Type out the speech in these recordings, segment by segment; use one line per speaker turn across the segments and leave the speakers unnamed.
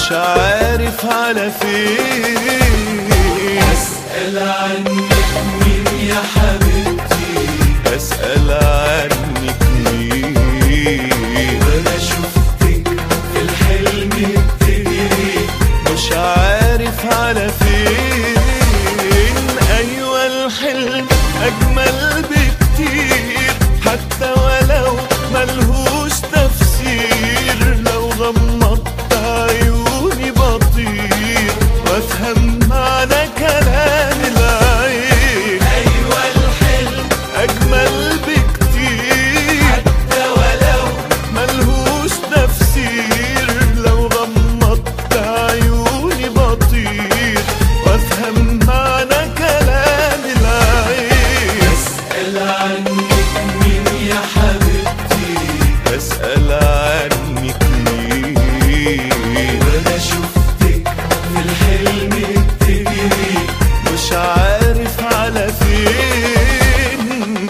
مش عارف على فين
اسأل عنك مين يا حبيبتي
أسأل عنك مين
وانا شفتك في الحلم بتجري
مش عارف على فين أيوة الحلم أجمل بكتير حتى ولو ملهوش تفسير لو غمضت عيوني بطير وافهم معنى كلام العين
ايوه الحلم
أجمل بكتير
حتى ولو
ملهوش تفسير لو غمضت عيوني بطير وافهم معنى كلام العين
اسأل عنك مين يا حبيبتي
اسأل عنك مين
وانا شفتك في الحلم بتجري
مش عارف على فين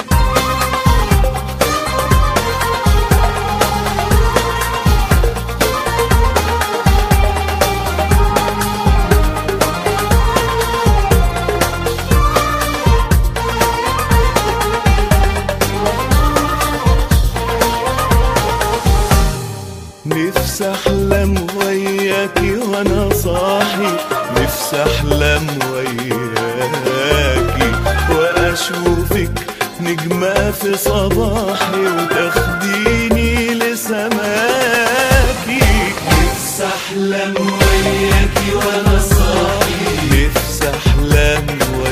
نفسي احلم وياكي وانا صاحي نفسي احلم وياكي واشوفك نجمة في صباحي وتاخديني لسماكي
نفسي احلم وياكي وانا صاحي
نفسي احلم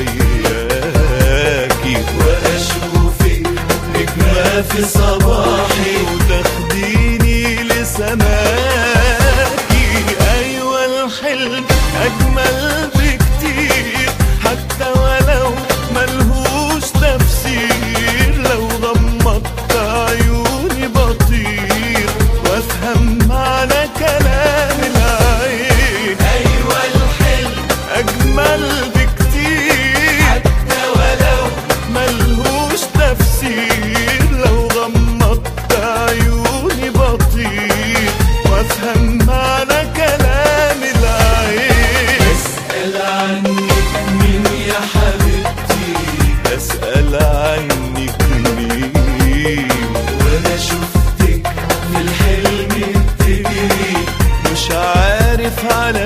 وياكي
واشوفك
نجمة في صباحي وتاخديني لسماكي أيوة الحلم أجمل بكتير حتى ولو ملهوش تفسير لو غمضت عيوني بطير وافهم معنى كلام العين
ايوه الحلم
أجمل بكتير
حتى ولو
ملهوش تفسير لو غمضت عيوني بطير وافهم معنى كلام العين
اسأل عنك مين يا حبيبتي
اسأل عنك مين
وانا شفتك في الحلم بتجري
مش عارف على